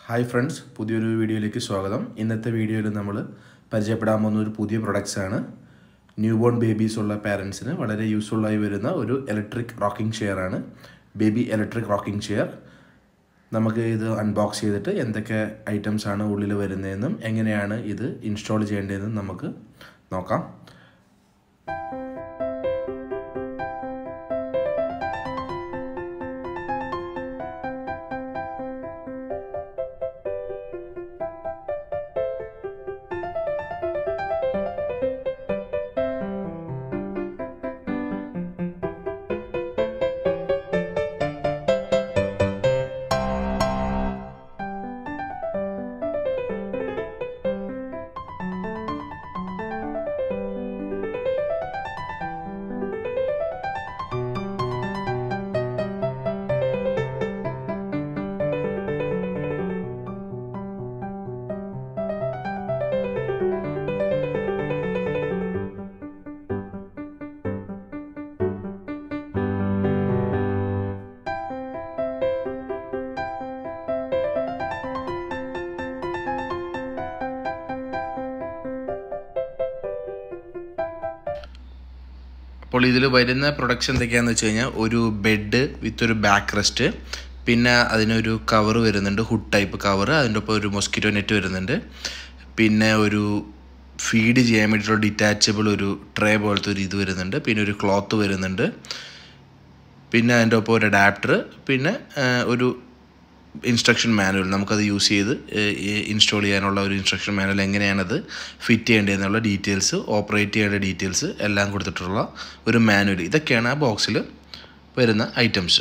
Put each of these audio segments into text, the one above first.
hi friends പുതിയൊരു വീഡിയോയിലേക്ക് സ്വാഗതം ഇന്നത്തെ വീഡിയോയിൽ നമ്മൾ പരിചയപ്പെടാൻ പോകുന്ന ഒരു പുതിയ പ്രൊഡക്ട്സ് ആണ് ന്യൂ ബോൺ ബേബീസ് ഉള്ള പാരൻസിന് വളരെ യൂസ്ഫുള്ളായി വരുന്ന ഒരു ഇലക്ട്രിക് റോക്കിംഗ് ചെയർ ആണ് ബേബി ഇലക്ട്രിക് റോക്കിംഗ് ചെയർ നമുക്ക് ഇത് അൺബോക്സ് ചെയ്തിട്ട് എന്തൊക്കെ ഐറ്റംസ് ആണ് ഉള്ളിൽ വരുന്നതെന്നും എങ്ങനെയാണ് ഇത് ഇൻസ്റ്റാൾ ചെയ്യേണ്ടതെന്നും നമുക്ക് നോക്കാം അപ്പോൾ ഇതിൽ വരുന്ന പ്രൊഡക്ട്സ് എന്തൊക്കെയാണെന്ന് വെച്ച് കഴിഞ്ഞാൽ ഒരു ബെഡ് വിത്ത് ഒരു ബാക്ക് റെസ്റ്റ് പിന്നെ അതിനൊരു കവർ വരുന്നുണ്ട് ഹുഡ് ടൈപ്പ് കവർ അതിൻ്റെ ഒപ്പം ഒരു മൊസ്കിറ്റോ നെറ്റ് വരുന്നുണ്ട് പിന്നെ ഒരു ഫീഡ് ചെയ്യാൻ വേണ്ടിയിട്ടുള്ള ഡിറ്റാച്ചബിൾ ഒരു ട്രേ പോലത്തെ ഒരു ഇത് വരുന്നുണ്ട് പിന്നെ ഒരു ക്ലോത്ത് വരുന്നുണ്ട് പിന്നെ അതിൻ്റെ ഒപ്പം ഒരു അഡാപ്റ്റർ പിന്നെ ഒരു ഇൻസ്ട്രക്ഷൻ മാനുവൽ നമുക്കത് യൂസ് ചെയ്ത് ഇൻസ്റ്റാൾ ചെയ്യാനുള്ള ഒരു ഇൻസ്ട്രക്ഷൻ മാനുവൽ എങ്ങനെയാണത് ഫിറ്റ് ചെയ്യേണ്ടതെന്നുള്ള ഡീറ്റെയിൽസ് ഓപ്പറേറ്റ് ചെയ്യേണ്ട ഡീറ്റെയിൽസ് എല്ലാം കൊടുത്തിട്ടുള്ള ഒരു മാനുവൽ ഇതൊക്കെയാണ് ആ ബോക്സിൽ വരുന്ന ഐറ്റംസ്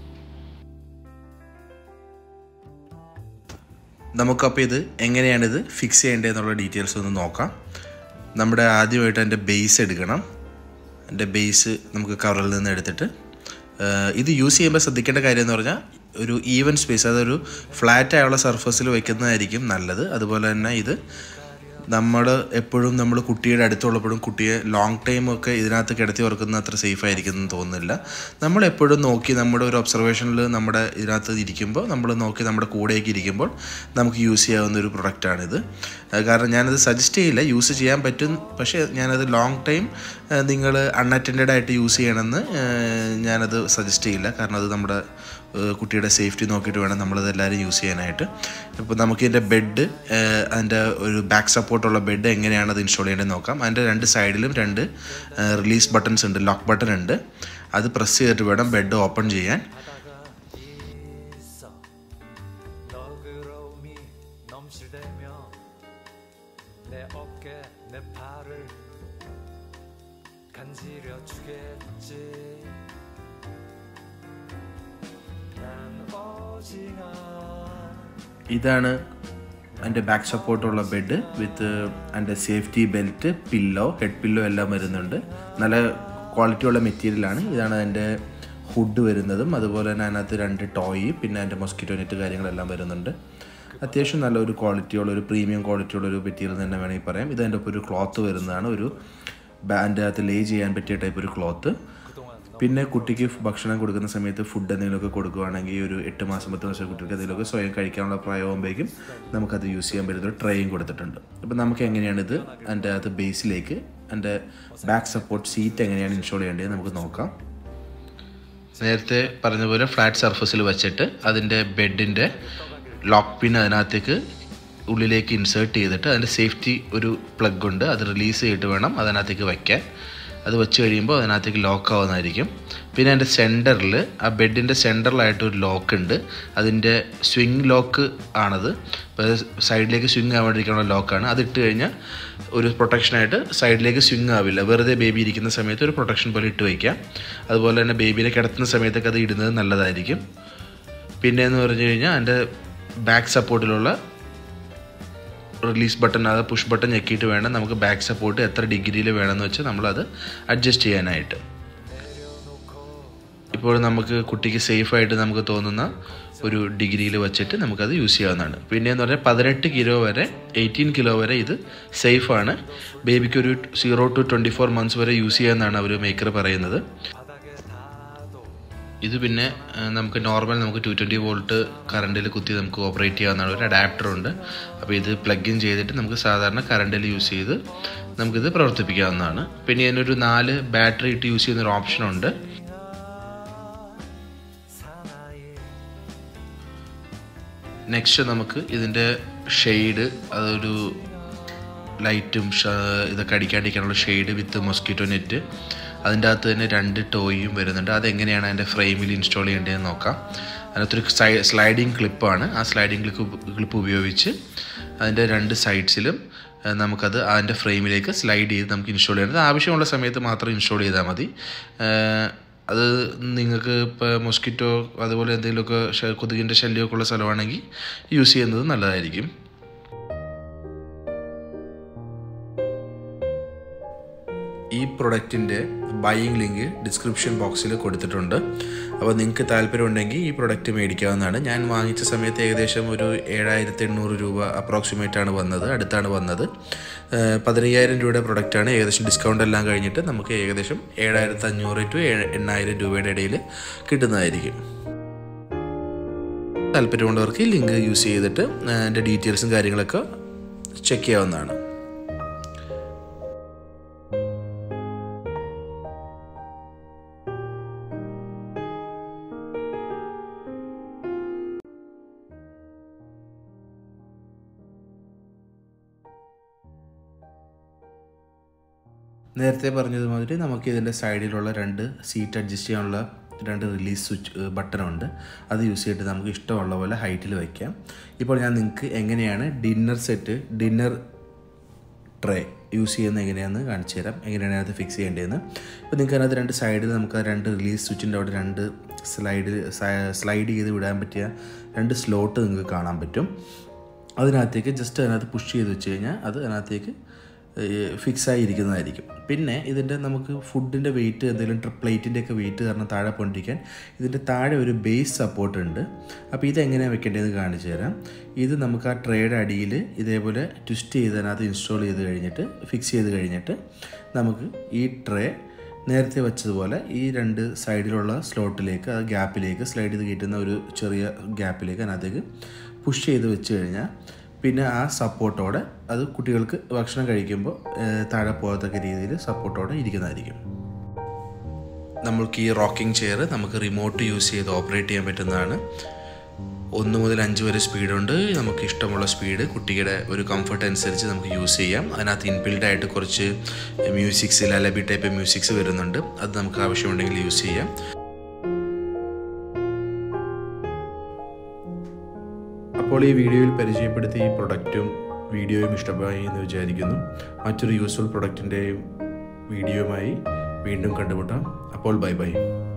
നമുക്കപ്പോൾ ഇത് എങ്ങനെയാണിത് ഫിക്സ് ചെയ്യേണ്ടതെന്നുള്ള ഡീറ്റെയിൽസ് ഒന്ന് നോക്കാം നമ്മുടെ ആദ്യമായിട്ട് അതിൻ്റെ ബേസ് എടുക്കണം എൻ്റെ ബേസ് നമുക്ക് കവറിൽ നിന്ന് എടുത്തിട്ട് ഇത് യൂസ് ചെയ്യുമ്പോൾ ശ്രദ്ധിക്കേണ്ട കാര്യം എന്ന് പറഞ്ഞാൽ ഒരു ഈവൻ സ്പേസ് അതൊരു ഫ്ലാറ്റ് ആയുള്ള സർഫസിൽ വെക്കുന്നതായിരിക്കും നല്ലത് അതുപോലെ തന്നെ ഇത് നമ്മൾ എപ്പോഴും നമ്മൾ കുട്ടിയുടെ അടുത്തുള്ളപ്പോഴും കുട്ടിയെ ലോങ് ടൈം ഒക്കെ ഇതിനകത്ത് കിടത്തി ഉറക്കുന്ന അത്ര സേഫ് ആയിരിക്കും എന്ന് തോന്നുന്നില്ല നമ്മൾ എപ്പോഴും നോക്കി നമ്മുടെ ഒരു ഒബ്സർവേഷനിൽ നമ്മുടെ ഇതിനകത്ത് ഇരിക്കുമ്പോൾ നമ്മൾ നോക്കി നമ്മുടെ കൂടെയൊക്കെ ഇരിക്കുമ്പോൾ നമുക്ക് യൂസ് ചെയ്യാവുന്ന ഒരു പ്രൊഡക്റ്റാണിത് കാരണം ഞാനത് സജസ്റ്റ് ചെയ്യില്ല യൂസ് ചെയ്യാൻ പറ്റും പക്ഷേ ഞാനത് ലോങ് ടൈം നിങ്ങൾ അൺഅറ്റൻഡഡ് ആയിട്ട് യൂസ് ചെയ്യണമെന്ന് ഞാനത് സജസ്റ്റ് ചെയ്യില്ല കാരണം അത് നമ്മുടെ കുട്ടിയുടെ സേഫ്റ്റി നോക്കിയിട്ട് വേണം നമ്മളത് എല്ലാവരും യൂസ് ചെയ്യാനായിട്ട് ഇപ്പോൾ നമുക്ക് ഇതിൻ്റെ ബെഡ് അതിൻ്റെ ഒരു ബാക്ക് സപ്പോർട്ടുള്ള ബെഡ് എങ്ങനെയാണ് അത് ഇൻസ്റ്റാൾ ചെയ്യേണ്ടത് നോക്കാം അതിൻ്റെ രണ്ട് സൈഡിലും രണ്ട് റിലീസ് ബട്ടൺസ് ഉണ്ട് ലോക്ക് ബട്ടൺ ഉണ്ട് അത് പ്രസ് ചെയ്തിട്ട് വേണം ബെഡ് ഓപ്പൺ ചെയ്യാൻ 간지려 주겠지 ഇതാണ് അതിൻ്റെ ബാക്ക് സപ്പോർട്ടുള്ള ബെഡ് വിത്ത് അതിൻ്റെ safety belt pillow head pillow എല്ലാം വരുന്നുണ്ട് നല്ല ക്വാളിറ്റിയുള്ള മെറ്റീരിയലാണ് ഇതാണ് അതിൻ്റെ ഹുഡ് വരുന്നതും അതുപോലെ തന്നെ അതിനകത്ത് രണ്ട് ടോയ് പിന്നെ അതിൻ്റെ മൊസ്കിറ്റോ നെറ്റ് കാര്യങ്ങളെല്ലാം വരുന്നുണ്ട് അത്യാവശ്യം നല്ലൊരു ക്വാളിറ്റിയുള്ള ഒരു പ്രീമിയം ക്വാളിറ്റിയുള്ള ഒരു മെറ്റീരിയൽ തന്നെ വേണമെങ്കിൽ പറയാം ഇത് അതിൻ്റെ ഒപ്പം ഒരു ക്ലോത്ത് വരുന്നതാണ് ഒരു അതിൻ്റെ അകത്ത് ലേ ചെയ്യാൻ പറ്റിയ ടൈപ്പ് ഒരു ക്ലോത്ത് പിന്നെ കുട്ടിക്ക് ഭക്ഷണം കൊടുക്കുന്ന സമയത്ത് ഫുഡ് എന്തെങ്കിലുമൊക്കെ കൊടുക്കുകയാണെങ്കിൽ ഒരു എട്ട് മാസം പത്ത് മാസം കുട്ടികൾക്ക് എന്തെങ്കിലുമൊക്കെ സ്വയം കഴിക്കാനുള്ള പ്രായമാകുമ്പോഴേക്കും നമുക്കത് യൂസ് ചെയ്യാൻ പറ്റുന്ന ഒരു ട്രെയും കൊടുത്തിട്ടുണ്ട് അപ്പോൾ നമുക്ക് എങ്ങനെയാണിത് അതിൻ്റെ അകത്ത് ബേസിലേക്ക് അതിൻ്റെ ബാക്ക് സപ്പോർട്ട് സീറ്റ് എങ്ങനെയാണ് ഇൻസ്റ്റാൾ ചെയ്യേണ്ടത് നമുക്ക് നോക്കാം നേരത്തെ പറഞ്ഞ പോലെ ഫ്ലാറ്റ് സർഫസിൽ വെച്ചിട്ട് അതിൻ്റെ ബെഡിൻ്റെ ലോക്ക് പിൻ അതിനകത്തേക്ക് ഉള്ളിലേക്ക് ഇൻസേർട്ട് ചെയ്തിട്ട് അതിൻ്റെ സേഫ്റ്റി ഒരു പ്ലഗ് ഉണ്ട് അത് റിലീസ് ചെയ്തിട്ട് വേണം അതിനകത്തേക്ക് വയ്ക്കാൻ അത് വെച്ച് കഴിയുമ്പോൾ അതിനകത്തേക്ക് ലോക്ക് ആവുന്നതായിരിക്കും പിന്നെ അതിൻ്റെ സെൻറ്ററിൽ ആ ബെഡിൻ്റെ സെൻറ്ററിലായിട്ട് ഒരു ലോക്ക് ഉണ്ട് അതിൻ്റെ സ്വിങ് ലോക്ക് ആണത് അപ്പോൾ സൈഡിലേക്ക് സ്വിങ് ആവാണ്ടിരിക്കാനുള്ള ലോക്കാണ് അത് ഇട്ട് കഴിഞ്ഞാൽ ഒരു പ്രൊട്ടക്ഷനായിട്ട് സൈഡിലേക്ക് സ്വിങ് ആവില്ല വെറുതെ ബേബി ഇരിക്കുന്ന സമയത്ത് ഒരു പ്രൊട്ടക്ഷൻ പോലെ ഇട്ട് വയ്ക്കാം അതുപോലെ തന്നെ ബേബിനെ കിടത്തുന്ന സമയത്തൊക്കെ അത് ഇടുന്നത് നല്ലതായിരിക്കും പിന്നെ എന്ന് പറഞ്ഞു കഴിഞ്ഞാൽ അതിൻ്റെ ബാക്ക് സപ്പോർട്ടിലുള്ള റിലീസ് ബട്ടൺ അത് പുഷ് ബട്ടൺ ഞെക്കിയിട്ട് വേണം നമുക്ക് ബാക്ക് സപ്പോർട്ട് എത്ര ഡിഗ്രിയിൽ വേണമെന്ന് വെച്ച് നമ്മളത് അഡ്ജസ്റ്റ് ചെയ്യാനായിട്ട് ഇപ്പോൾ നമുക്ക് കുട്ടിക്ക് സേഫായിട്ട് നമുക്ക് തോന്നുന്ന ഒരു ഡിഗ്രിയിൽ വെച്ചിട്ട് നമുക്കത് യൂസ് ചെയ്യാവുന്നതാണ് പിന്നെയെന്ന് പറഞ്ഞാൽ പതിനെട്ട് കിലോ വരെ എയ്റ്റീൻ കിലോ വരെ ഇത് സേഫാണ് ബേബിക്ക് ഒരു zero to twenty four months വരെ യൂസ് ചെയ്യാമെന്നാണ് അവർ മേക്കർ പറയുന്നത് ഇത് പിന്നെ ആ, നമുക്ക് നോർമൽ നമുക്ക് ടു ട്വൻറ്റി വോൾട്ട് കറണ്ടിൽ കുത്തി നമുക്ക് ഓപ്പറേറ്റ് ചെയ്യാവുന്നതാണ് ഒരു അഡാപ്റ്റർ ഉണ്ട് അപ്പോൾ ഇത് പ്ലഗ് ഇൻ ചെയ്തിട്ട് നമുക്ക് സാധാരണ കറണ്ടിൽ യൂസ് ചെയ്ത് നമുക്കിത് പ്രവർത്തിപ്പിക്കാവുന്നതാണ് പിന്നെ ഇതിനൊരു നാല് ബാറ്ററി ഇട്ട് യൂസ് ചെയ്യുന്ന ഒരു ഓപ്ഷൻ ഉണ്ട് നെക്സ്റ്റ് നമുക്ക് ഇതിൻ്റെ ഷെയ്ഡ് അതൊരു ലൈറ്റും ഷ- ഇതൊക്കെ അടിക്കാണ്ടിരിക്കാനുള്ള ഷെയ്ഡ് വിത്ത് മൊസ്കിറ്റോ നെറ്റ് അതിൻ്റെ അകത്ത് തന്നെ രണ്ട് ടോയും വരുന്നുണ്ട് അതെങ്ങനെയാണ് അതിൻ്റെ ഫ്രെയിമിൽ ഇൻസ്റ്റാൾ ചെയ്യേണ്ടതെന്ന് നോക്കാം അതിനകത്തൊരു സൈ- സ്ലൈഡിങ് ക്ലിപ്പാണ് ആ സ്ലൈഡിങ് ക്ലിപ്പ് ക്ലിപ്പ് ഉപയോഗിച്ച് അതിൻ്റെ രണ്ട് സൈഡ്സിലും ഏഹ്, നമുക്കത് അതിൻ്റെ ഫ്രെയിമിലേക്ക് സ്ലൈഡ് ചെയ്ത് നമുക്ക് ഇൻസ്റ്റാൾ ചെയ്യേണ്ടത് ആവശ്യമുള്ള സമയത്ത് മാത്രം ഇൻസ്റ്റാൾ ചെയ്താൽ മതി ഏഹ്, അത് നിങ്ങൾക്ക് ഇപ്പോൾ മൊസ്കിറ്റോ അതുപോലെ എന്തെങ്കിലുമൊക്കെ ശ- കൊതുകിൻ്റെ ശല്യമൊക്കെ ഉള്ള സ്ഥലമാണെങ്കിൽ യൂസ് ചെയ്യുന്നത് നല്ലതായിരിക്കും ഈ പ്രൊഡക്റ്റിൻ്റെ ബൈയിങ് ലിങ്ക് ഡിസ്ക്രിപ്ഷൻ ബോക്സിൽ കൊടുത്തിട്ടുണ്ട് അപ്പോൾ നിങ്ങൾക്ക് താല്പര്യമുണ്ടെങ്കിൽ ഈ പ്രൊഡക്റ്റ് മേടിക്കാവുന്നതാണ് ഞാൻ വാങ്ങിച്ച സമയത്ത് ഏകദേശം ഒരു ഏഴായിരത്തി എണ്ണൂറ് രൂപ അപ്രോക്സിമേറ്റ് ആണ് വന്നത് അടുത്താണ് വന്നത് ഏഹ് പതിനയ്യായിരം രൂപയുടെ പ്രൊഡക്റ്റാണ് ഏകദേശം ഡിസ്കൗണ്ട് എല്ലാം കഴിഞ്ഞിട്ട് നമുക്ക് ഏകദേശം ഏഴായിരത്തി അഞ്ഞൂറ് ടു ഏഴ് എണ്ണായിരം രൂപയുടെ ഇടയിൽ കിട്ടുന്നതായിരിക്കും താല്പര്യമുള്ളവർക്ക് ഈ ലിങ്ക് യൂസ് ചെയ്തിട്ട് അതിൻ്റെ ഡീറ്റെയിൽസും കാര്യങ്ങളൊക്കെ ചെക്ക് ചെയ്യാവുന്നതാണ് നേരത്തെ പറഞ്ഞതുമാതിരി നമുക്ക് ഇതിൻ്റെ സൈഡിലുള്ള രണ്ട് സീറ്റ് അഡ്ജസ്റ്റ് ചെയ്യാനുള്ള രണ്ട് റിലീസ് സ്വിച്ച് ബട്ടണുണ്ട് അത് യൂസ് ചെയ്തിട്ട് നമുക്ക് ഇഷ്ടമുള്ള പോലെ ഹൈറ്റിൽ വയ്ക്കാം ഇപ്പോൾ ഞാൻ നിങ്ങൾക്ക് എങ്ങനെയാണ് dinner set dinner tray use ചെയ്യുന്നത് എങ്ങനെയാണെന്ന് കാണിച്ചു തരാം എങ്ങനെയാണ് അത് ഫിക്സ് ചെയ്യേണ്ടതെന്ന് ഇപ്പോൾ നിങ്ങൾക്ക് അതിനകത്ത് രണ്ട് സൈഡിൽ നമുക്ക് ആ രണ്ട് റിലീസ് സ്വിച്ചിൻ്റെ അവിടെ രണ്ട് സ്ലൈഡിൽ സ്ലൈഡ് ചെയ്ത് വിടാൻ പറ്റിയ രണ്ട് സ്ലോട്ട് നിങ്ങൾക്ക് കാണാൻ പറ്റും അതിനകത്തേക്ക് ജസ്റ്റ് അതിനകത്ത് പുഷ് ചെയ്ത് വെച്ച് കഴിഞ്ഞാൽ അത് അതിനകത്തേക്ക് ഫിക്സ് ആയിരിക്കുന്നതായിരിക്കും പിന്നെ ഇതിൻ്റെ നമുക്ക് ഫുഡിൻ്റെ വെയിറ്റ് എന്തെങ്കിലും പ്ലേറ്റിൻ്റെ ഒക്കെ വെയിറ്റ് കാരണം താഴെ പോണ്ടിരിക്കാൻ ഇതിൻ്റെ താഴെ ഒരു ബേസ് സപ്പോർട്ട് ഉണ്ട് അപ്പോൾ ഇതെങ്ങനെയാണ് വെക്കേണ്ടതെന്ന് കാണിച്ചു തരാം ഇത് നമുക്ക് ആ ട്രേയുടെ അടിയിൽ ഇതേപോലെ ട്വിസ്റ്റ് ചെയ്ത് അതിനകത്ത് ഇൻസ്റ്റാൾ ചെയ്ത് കഴിഞ്ഞിട്ട് ഫിക്സ് ചെയ്ത് കഴിഞ്ഞിട്ട് നമുക്ക് ഈ ട്രേ നേരത്തെ വെച്ചതുപോലെ ഈ രണ്ട് സൈഡിലുള്ള സ്ലോട്ടിലേക്ക് ആ ഗ്യാപ്പിലേക്ക് സ്ലൈഡ് ചെയ്ത് കയറ്റുന്ന ഒരു ചെറിയ ഗ്യാപ്പിലേക്ക് അതിനകത്തേക്ക് പുഷ് ചെയ്ത് വെച്ച് കഴിഞ്ഞാൽ പിന്നെ ആ സപ്പോർട്ടോടെ അത് കുട്ടികൾക്ക് ഭക്ഷണം കഴിക്കുമ്പോൾ ഏഹ്, താഴെ പോകത്തക്ക രീതിയിൽ സപ്പോർട്ടോടെ ഇരിക്കുന്നതായിരിക്കും നമ്മൾക്ക് ഈ റോക്കിംഗ് ചെയർ നമുക്ക് റിമോട്ട് യൂസ് ചെയ്ത് ഓപ്പറേറ്റ് ചെയ്യാൻ പറ്റുന്നതാണ് ഒന്ന് മുതൽ അഞ്ച് വരെ സ്പീഡുണ്ട് നമുക്ക് ഇഷ്ടമുള്ള സ്പീഡ് കുട്ടിയുടെ ഒരു കംഫർട്ട് അനുസരിച്ച് നമുക്ക് യൂസ് ചെയ്യാം അതിനകത്ത് ഇൻബിൽഡ് ആയിട്ട് കുറച്ച് മ്യൂസിക്സ് ലലബി ടൈപ്പ് മ്യൂസിക്സ് വരുന്നുണ്ട് അത് നമുക്ക് ആവശ്യമുണ്ടെങ്കിൽ യൂസ് ചെയ്യാം അപ്പോൾ ഈ വീഡിയോയിൽ പരിചയപ്പെടുത്തിയ ഈ പ്രൊഡക്റ്റും വീഡിയോയും ഇഷ്ടമായി എന്ന് വിചാരിക്കുന്നു മറ്റൊരു യൂസ്ഫുൾ പ്രൊഡക്റ്റിൻ്റെയും വീഡിയോയുമായി വീണ്ടും കണ്ടുമുട്ടാം അപ്പോൾ ബൈ ബൈ